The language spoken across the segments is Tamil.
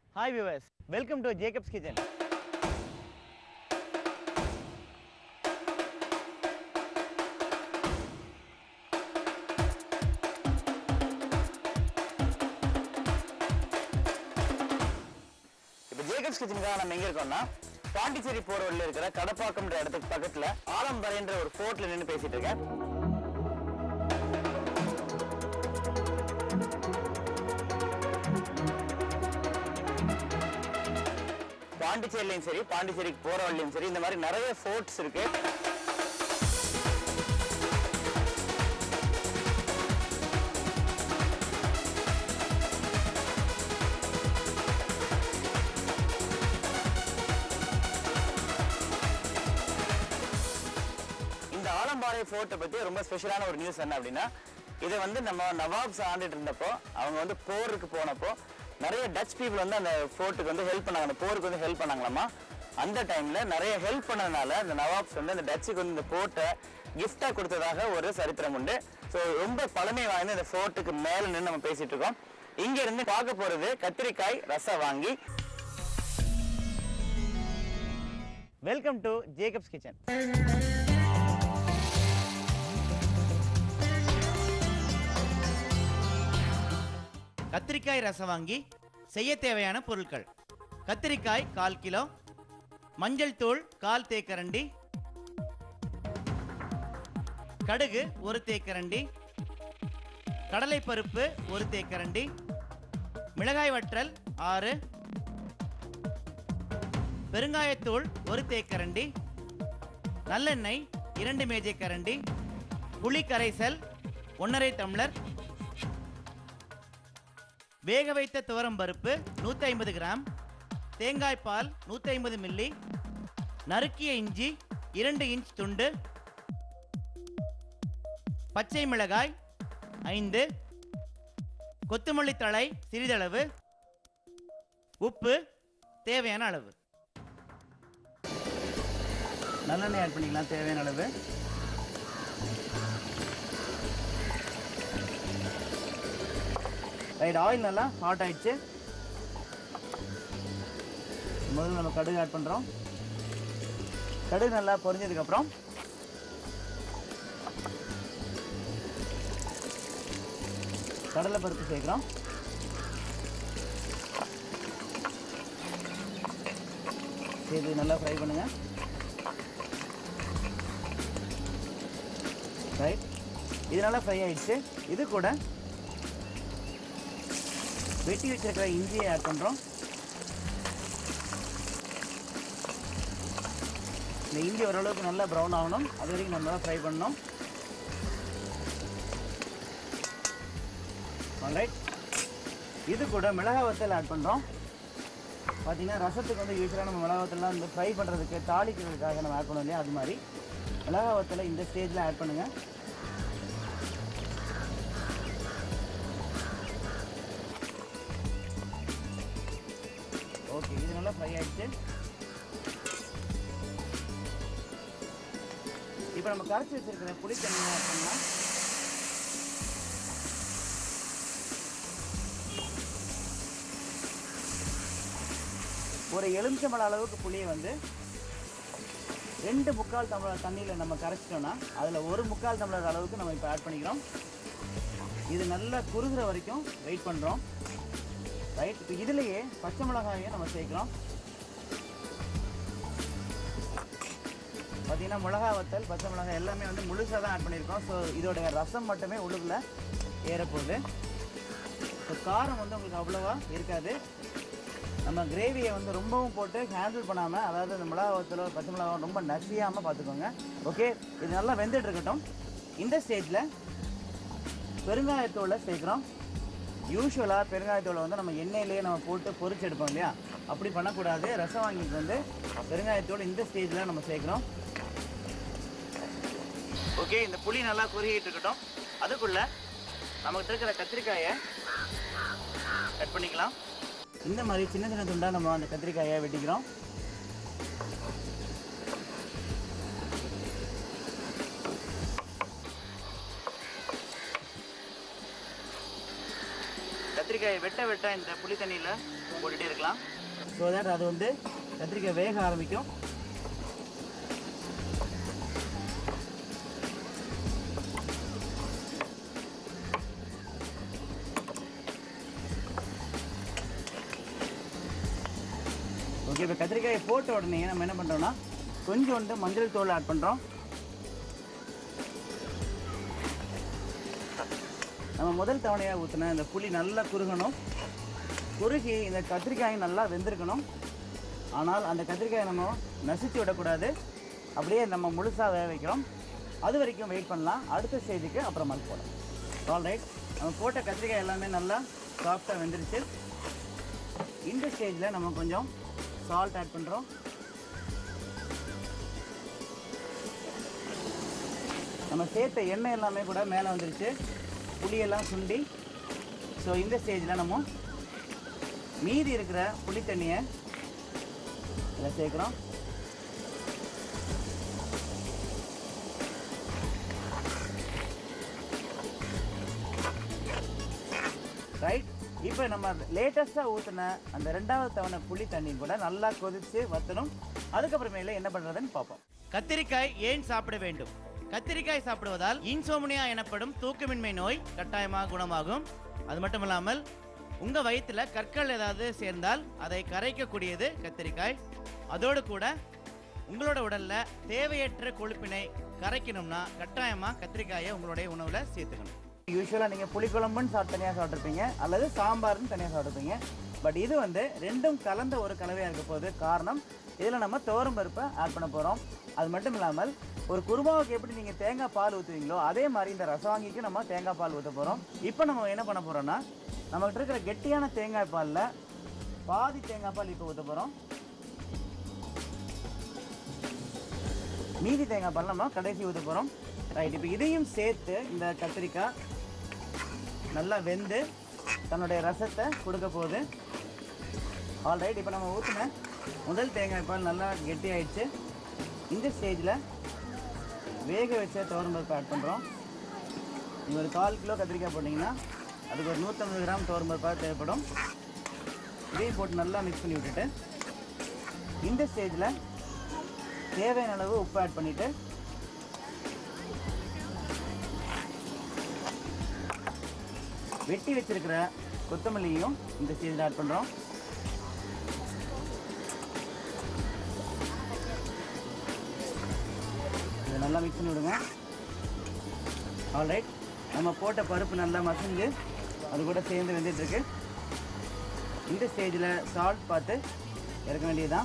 hi viewers welcome to Jacobs kitchen இப்போ ஜேக்கப்ஸ் கிச்சனுக்காக நம்ம எங்க இருக்கோம்னா பாண்டிச்சேரி போற வழியில இருக்கிற கடப்பாக்கம்ன்ற இடத்துக்கு பக்கத்துல ஆலம்பரைன்ற ஒரு ஃபோர்ட்ல நின்று பேசிட்டு இருக்கேன் பாண்டிச்சேரிலையும் சரி பாண்டிச்சேரிக்கு போற வழியும் சரி இந்த மாதிரி நிறைய ஃபோர்ட்ஸ் இருக்கு இந்த ஆலம்பாறை ஃபோர்ட்டை பத்தி ரொம்ப ஸ்பெஷலான ஒரு நியூஸ் என்ன அப்படின்னா இதை வந்து நம்ம நவாப்ஸ் ஆண்டுட்டு இருந்தப்போ அவங்க வந்து போருக்கு போனப்போ நிறைய டச் பீப்புள் வந்து அந்த ஃபோர்ட்டுக்கு வந்து ஹெல்ப் பண்ணாங்க அந்த போருக்கு வந்து ஹெல்ப் பண்ணாங்களாமா அந்த டைம்ல நிறைய ஹெல்ப் பண்ணதுனால அந்த நவாப்ஸ் வந்து அந்த டச்சுக்கு வந்து இந்த ஃபோர்ட்டை gift-ஆ கொடுத்ததாக ஒரு சரித்திரம் உண்டு ஸோ ரொம்ப பழமை வாய்ந்த இந்த ஃபோர்ட்டுக்கு மேல நின்று நம்ம பேசிட்டு இருக்கோம் இங்க இருந்து பார்க்க போறது கத்திரிக்காய் ரசம் வாங்கி வெல்கம் டு ஜேக்கப்ஸ் கிச்சன் கத்திரிக்காய் ரசம் வாங்கி செய்ய தேவையான பொருட்கள் கத்திரிக்காய் கால் கிலோ மஞ்சள் தூள் கால் தேக்கரண்டி கடுகு ஒரு தேக்கரண்டி கடலைப்பருப்பு ஒரு தேக்கரண்டி மிளகாய் வற்றல் ஆறு பெருங்காயத்தூள் ஒரு தேக்கரண்டி நல்லெண்ணெய் இரண்டு மேஜை கரண்டி புளி கரைசல் ஒன்றரை டம்ளர் வேக வைத்த துவரம் பருப்பு 150 ஐம்பது கிராம் தேங்காய் பால் 150 ஐம்பது மில்லி நறுக்கிய இஞ்சி இரண்டு இன்ச் துண்டு பச்சை மிளகாய் ஐந்து கொத்தமல்லி தழை சிறிதளவு உப்பு தேவையான அளவு நல்லெண்ணெய் ஆட் பண்ணிக்கலாம் தேவையான அளவு ரைட் ஆயில் நல்லா ஹாட் ஆயிடுச்சு முதல்ல நம்ம கடுகு ஆட் பண்ணுறோம் கடுகு நல்லா பொரிஞ்சதுக்கப்புறம் கடலை பருப்பு சேர்க்குறோம் இது நல்லா ஃப்ரை பண்ணுங்கள் ரைட் இது நல்லா ஃப்ரை ஆயிடுச்சு இது கூட வெட்டி வச்சிருக்கிற இஞ்சியை ஆட் பண்ணுறோம் இந்த இஞ்சி ஓரளவுக்கு நல்லா ப்ரௌன் ஆகணும் அது வரைக்கும் நம்ம ஃப்ரை பண்ணணும் ரைட் இது கூட மிளகாய் வத்தல் ஆட் பண்ணுறோம் பார்த்தீங்கன்னா ரசத்துக்கு வந்து யூஸ்வலாக நம்ம மிளகாய் வத்தல்லாம் வந்து ஃப்ரை பண்ணுறதுக்கு தாளிக்கிறதுக்காக நம்ம ஆட் பண்ணோம் இல்லையா அது மாதிரி மிளகாய் வத்தலை இந்த ஸ்டேஜில் ஆட் பண்ணுங்கள் ஓகே இது நல்லா ஃப்ரை ஆயிடுச்சு இப்போ நம்ம கரைச்சி வச்சிருக்கிற புளி தண்ணி ஆட் பண்ணலாம் ஒரு எலுமிச்சம்பழ அளவுக்கு புளியை வந்து ரெண்டு முக்கால் டம்ளர் தண்ணியில் நம்ம கரைச்சிட்டோம்னா அதில் ஒரு முக்கால் டம்ளர் அளவுக்கு நம்ம இப்போ ஆட் பண்ணிக்கிறோம் இது நல்லா குறுகிற வரைக்கும் வெயிட் பண்ணுறோம் ரைட் இப்போ இதுலேயே பச்சை மிளகாயை நம்ம சேர்க்குறோம் பார்த்தீங்கன்னா மிளகா வத்தல் பச்சை மிளகாய் எல்லாமே வந்து முழுசாக தான் ஆட் பண்ணியிருக்கோம் ஸோ இதோடைய ரசம் மட்டுமே உள்ளுக்குள்ள ஏறப்போகுது ஸோ காரம் வந்து உங்களுக்கு அவ்வளோவா இருக்காது நம்ம கிரேவியை வந்து ரொம்பவும் போட்டு ஹேண்டில் பண்ணாமல் அதாவது இந்த மிளகா வத்தலோ பச்சை மிளகா ரொம்ப நசியாமல் பார்த்துக்கோங்க ஓகே இது நல்லா வெந்துட்டு இருக்கட்டும் இந்த ஸ்டேஜில் பெருங்காயத்தூளை சேர்க்குறோம் யூஸ்வலாக பெருங்காயத்தூளை வந்து நம்ம எண்ணெயிலேயே நம்ம போட்டு பொரிச்சு எடுப்போம் இல்லையா அப்படி பண்ணக்கூடாது ரசம் வாங்கிட்டு வந்து பெருங்காயத்தூள் இந்த ஸ்டேஜில் நம்ம சேர்க்குறோம் ஓகே இந்த புளி நல்லா குறுகிட்டு இருக்கட்டும் அதுக்குள்ள நம்மகிட்ட இருக்கிற கத்திரிக்காயை கட் பண்ணிக்கலாம் இந்த மாதிரி சின்ன சின்ன துண்டாக நம்ம அந்த கத்திரிக்காயை வெட்டிக்கிறோம் கத்திரிக்காயை வெட்ட வெட்ட இந்த புளி தண்ணியில் போட்டுகிட்டே இருக்கலாம் ஸோ தட் அது வந்து கத்திரிக்காய் வேக ஆரம்பிக்கும் ஓகே இப்போ கத்திரிக்காயை போட்ட உடனே நம்ம என்ன பண்ணுறோம்னா கொஞ்சோண்டு மஞ்சள் தூள் ஆட் பண்ணுறோம் நம்ம முதல் தவணையாக ஊற்றின இந்த புளி நல்லா குறுகணும் குறுகி இந்த கத்திரிக்காய் நல்லா வெந்திருக்கணும் ஆனால் அந்த கத்திரிக்காயை நம்ம நசுத்தி விடக்கூடாது அப்படியே நம்ம முழுசாக வேக வைக்கிறோம் அது வரைக்கும் வெயிட் பண்ணலாம் அடுத்த ஸ்டேஜுக்கு அப்புறமா போடலாம் ஆல் ரைட் நம்ம போட்ட கத்திரிக்காய் எல்லாமே நல்லா சாஃப்டாக வெந்துருச்சு இந்த ஸ்டேஜில் நம்ம கொஞ்சம் சால்ட் ஆட் பண்ணுறோம் நம்ம சேர்த்த எண்ணெய் எல்லாமே கூட மேலே வந்துருச்சு புளியெல்லாம் சுண்டி ஸோ இந்த ஸ்டேஜில் நம்ம மீதி இருக்கிற புளி தண்ணியை இதில் சேர்க்குறோம் ரைட் இப்போ நம்ம லேட்டஸ்ட்டாக ஊற்றின அந்த ரெண்டாவது தவணை புளி தண்ணி கூட நல்லா கொதித்து வற்றணும் அதுக்கப்புறமேல என்ன பண்ணுறதுன்னு பார்ப்போம் கத்திரிக்காய் ஏன் சாப்பிட வேண்டும் கத்திரிக்காய் சாப்பிடுவதால் இன்சோமனியா எனப்படும் தூக்கமின்மை நோய் கட்டாயமாக குணமாகும் அது மட்டும் இல்லாமல் உங்க வயிற்றுல கற்கள் ஏதாவது சேர்ந்தால் அதை கரைக்கக்கூடியது கத்திரிக்காய் அதோடு கூட உங்களோட உடல்ல தேவையற்ற கொழுப்பினை கரைக்கணும்னா கட்டாயமா கத்திரிக்காயை உங்களுடைய உணவுல சேர்த்துக்கணும் யூஸ்வலாக நீங்கள் புளிக்குழம்புன்னு சாப்பிட்டு தனியாக சாப்பிட்ருப்பீங்க அல்லது சாம்பார்னு தனியாக சாப்பிட்ருப்பீங்க பட் இது வந்து ரெண்டும் கலந்த ஒரு கலவையாக இருக்க போகுது காரணம் இதில் நம்ம துவரம் பருப்பை ஆட் பண்ண போகிறோம் அது மட்டும் இல்லாமல் ஒரு குருமாவுக்கு எப்படி நீங்கள் தேங்காய் பால் ஊற்றுவீங்களோ அதே மாதிரி இந்த ரசவாங்கிக்கு நம்ம தேங்காய் பால் ஊற்ற போகிறோம் இப்போ நம்ம என்ன பண்ண போகிறோம்னா நம்மகிட்ட இருக்கிற கெட்டியான தேங்காய் பாலில் பாதி தேங்காய் பால் இப்போ ஊற்ற போகிறோம் மீதி தேங்காய் பால் நம்ம கடைசி ஊற்ற போகிறோம் ரைட் இப்போ இதையும் சேர்த்து இந்த கத்திரிக்காய் நல்லா வெந்து தன்னுடைய ரசத்தை கொடுக்க போகுது ஆல்ரைட் இப்போ நம்ம ஊற்றின முதல் தேங்காய் பால் நல்லா கெட்டி ஆயிடுச்சு இந்த ஸ்டேஜில் வேக வச்ச துவரம்பருப்பு ஆட் பண்ணுறோம் நீங்கள் ஒரு கால் கிலோ கத்திரிக்காய் போட்டிங்கன்னா அதுக்கு ஒரு நூற்றம்பது கிராம் துவரம்பருப்பாக தேவைப்படும் இதையும் போட்டு நல்லா மிக்ஸ் பண்ணி விட்டுட்டு இந்த ஸ்டேஜில் தேவையான அளவு உப்பு ஆட் பண்ணிவிட்டு வெட்டி வச்சிருக்கிற கொத்தமல்லியும் இந்த ஸ்டேஜில் ஆட் பண்ணுறோம் இதை நல்லா மிக்ஸ் பண்ணி விடுங்க ஆல்ரைட் நம்ம போட்ட பருப்பு நல்லா மசிஞ்சு அது கூட சேர்ந்து வெந்துட்டு இருக்கு இந்த ஸ்டேஜில் சால்ட் பார்த்து இறக்க வேண்டியதுதான்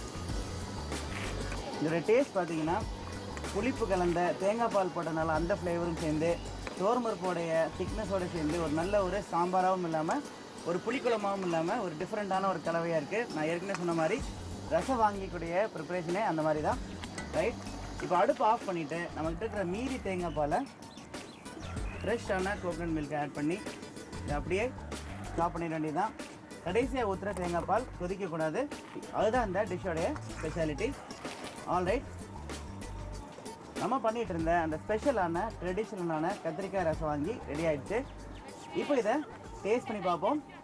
இதோட டேஸ்ட் பார்த்தீங்கன்னா புளிப்பு கலந்த தேங்காய் பால் போட்டனால அந்த ஃப்ளேவரும் சேர்ந்து தோர்மருப்போடைய திக்னஸோட சேர்ந்து ஒரு நல்ல ஒரு சாம்பாராகவும் இல்லாமல் ஒரு புளிக்குழம்பாகவும் இல்லாமல் ஒரு டிஃப்ரெண்ட்டான ஒரு கலவையாக இருக்குது நான் ஏற்கனவே சொன்ன மாதிரி ரசம் வாங்கிக்கூடிய ப்ரிப்பரேஷனே அந்த மாதிரி தான் ரைட் இப்போ அடுப்பு ஆஃப் பண்ணிவிட்டு நம்மகிட்ட இருக்கிற மீதி தேங்காய் பாலை ஃப்ரெஷ்ஷான கோகனட் மில்க் ஆட் பண்ணி இதை அப்படியே ஸ்டாப் பண்ணிட வேண்டியதுதான் கடைசியாக ஊற்றுற தேங்காய் பால் கொதிக்கக்கூடாது அதுதான் இந்த டிஷ்ஷோடைய ஸ்பெஷாலிட்டி ஆல்ரைட் நம்ம பண்ணிட்டு இருந்த அந்த ஸ்பெஷலான ட்ரெடிஷ்னலான கத்திரிக்காய் ரசம் வாங்கி ரெடி ஆயிடுச்சு இப்போ இதை டேஸ்ட் பண்ணி பார்ப்போம்